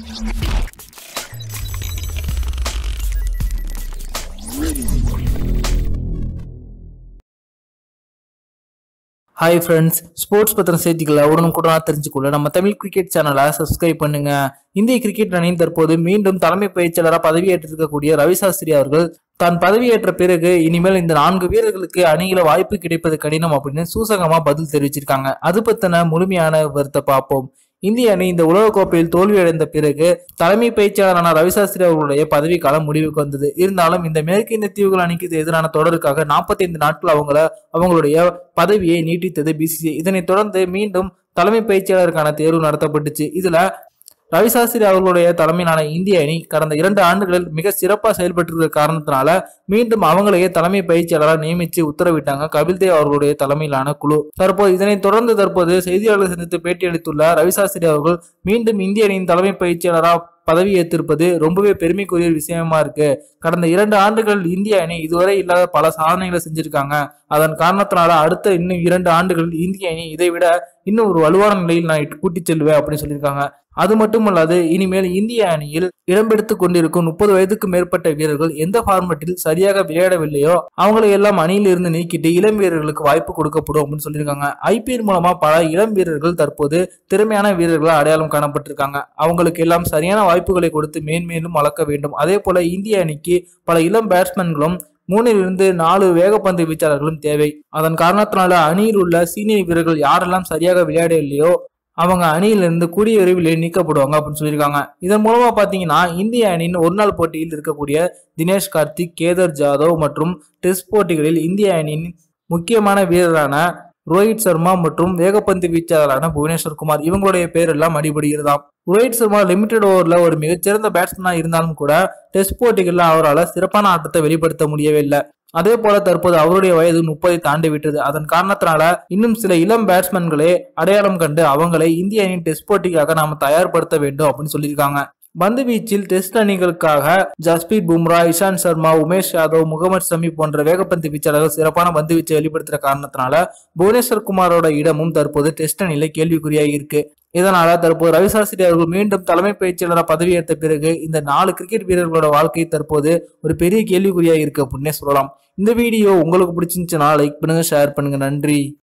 hi friends sports பத்தின செய்திகளை உடனுக்குடனாக தெரிஞ்சுக்கொள்ள நம்ம தமிழ் கிரிக்கெட் சேனலை சப்ஸ்கிரைப் பண்ணுங்க இந்திய கிரிக்கெட் அணியின் தற்போது மீண்டும் தலைமை பயிற்சியாளராக பதவியேற்றிருக்கக்கூடிய ரவி சாஸ்திரி அவர்கள் தான் பதவியேற்ற பிறகு இனிமேல் இந்த நான்கு வீரர்களுக்கு அணியில வாய்ப்பு கிடைப்பது கடினம் அப்படின்னு சூசகமா பதில் தெரிவிச்சிருக்காங்க அது பத்தின முழுமையான விவரத்தை பார்ப்போம் இந்திய அணி இந்த உலகக்கோப்பையில் தோல்வியடைந்த பிறகு தலைமை பயிற்சியாளரான ரவிசாஸ்திரி அவர்களுடைய பதவிக்காலம் முடிவுக்கு வந்தது இருந்தாலும் இந்த மேற்கு இந்திய தீவுகள் அணிக்கு எதிரான தொடருக்காக 45 நாட்கள் அவங்கள அவங்களுடைய பதவியை நீட்டித்தது பிசிசி இதனைத் தொடர்ந்து மீண்டும் தலைமை பயிற்சியாளருக்கான தேர்வு நடத்தப்பட்டுச்சு இதுல ரவிசாஸ்திரி அவர்களுடைய தலைமையிலான இந்திய அணி கடந்த இரண்டு ஆண்டுகளில் மிக சிறப்பாக செயல்பட்டு இருக்கிற காரணத்தினால மீண்டும் அவங்களையே தலைமை பயிற்சியாளராக நியமிச்சு உத்தரவிட்டாங்க கபில் தேவ் அவர்களுடைய தலைமையிலான குழு தற்போது இதனைத் தொடர்ந்து தற்போது செய்தியாளர்கள் சந்தித்து பேட்டியளித்துள்ள ரவிசாஸ்திரி அவர்கள் மீண்டும் இந்திய அணியின் தலைமை பயிற்சியாளராக பதவி ஏற்றிருப்பது ரொம்பவே பெருமைக்குரிய விஷயமா இருக்கு கடந்த இரண்டு ஆண்டுகள் இந்திய அணி இதுவரை இல்லாத பல சாதனைகளை செஞ்சிருக்காங்க அதன் காரணத்தினால அடுத்த இன்னும் இரண்டு ஆண்டுகளில் இந்திய அணி இதை விட இன்னும் ஒரு வலுவான நிலையில் நான் கூட்டிச் செல்வேன் அப்படின்னு சொல்லியிருக்காங்க அது மட்டுமல்லாது இனிமேல் இந்திய அணியில் இடம்பெடுத்து கொண்டிருக்கும் முப்பது வயதுக்கு மேற்பட்ட வீரர்கள் எந்த ஃபார்மட்டில் சரியாக விளையாடவில்லையோ அவங்களை எல்லாம் அணியில் இருந்து நீக்கிட்டு இளம் வீரர்களுக்கு வாய்ப்பு கொடுக்கப்படும் அப்படின்னு சொல்லியிருக்காங்க ஐபிஎல் மூலமா பல இளம் வீரர்கள் தற்போது திறமையான வீரர்களாக அடையாளம் காணப்பட்டிருக்காங்க அவங்களுக்கு எல்லாம் சரியான வாய்ப்புகளை கொடுத்து மேன்மேலும் வளர்க்க வேண்டும் அதே போல இந்திய அணிக்கு பல இளம் பேட்ஸ்மேன்களும் மூணிலிருந்து நாலு வேகப்பந்து வீச்சாளர்களும் தேவை அதன் காரணத்தினால அணியில் உள்ள சீனியர் வீரர்கள் யாரெல்லாம் சரியாக விளையாடவில்லையோ அவங்க அணியிலிருந்து கூடிய விரைவில் நீக்கப்படுவாங்க அப்படின்னு சொல்லியிருக்காங்க இதன் மூலமா பாத்தீங்கன்னா இந்திய அணியின் ஒரு நாள் போட்டியில் இருக்கக்கூடிய தினேஷ் கார்த்திக் கேதர் ஜாதவ் மற்றும் டெஸ்ட் போட்டிகளில் இந்திய அணியின் முக்கியமான வீரரான ரோஹித் சர்மா மற்றும் வேகப்பந்து வீச்சாளரான புவனேஸ்வர் குமார் இவங்களுடைய பேர் எல்லாம் அடிபடுகிறதாம் ரோஹித் சர்மா லிமிடெட் ஓவர்ல ஒரு மிகச்சிறந்த பேட்ஸ்மேனா இருந்தாலும் கூட டெஸ்ட் போட்டிகளில் அவரால் சிறப்பான ஆட்டத்தை வெளிப்படுத்த முடியவே இல்லை அதே போல தற்போது அவருடைய வயது முப்பதை தாண்டி விட்டது அதன் காரணத்தினால இன்னும் சில இளம் பேட்ஸ்மேன்களே அடையாளம் கண்டு அவங்களை இந்திய அணியின் டெஸ்ட் போட்டிக்காக நாம தயார்படுத்த வேண்டும் அப்படின்னு சொல்லியிருக்காங்க பந்து வீச்சில் டெஸ்ட் அணிகளுக்காக ஜஸ்பீத் பும்ரா இஷாந்த் சர்மா உமேஷ் யாதவ் முகமது ஷமி போன்ற வேகப்பந்து வீச்சாளர்கள் சிறப்பான பந்து வீச்சை வெளிப்படுத்துற காரணத்தினால புவனேஸ்வர் குமாரோட இடமும் தற்போது டெஸ்ட் அணியில கேள்விக்குறியாக இருக்கு இதனால தற்போது ரவிசாஸ்திரி அவர்கள் மீண்டும் தலைமை பயிற்சியாளராக பதவியேற்ற பிறகு இந்த நாலு கிரிக்கெட் வீரர்களோட வாழ்க்கை தற்போது ஒரு பெரிய கேள்விக்குறியாக இருக்கு அப்படின்னே சொல்லலாம் இந்த வீடியோ உங்களுக்கு பிடிச்சிருந்துச்சுன்னா லைக் பண்ணுங்க ஷேர் பண்ணுங்க நன்றி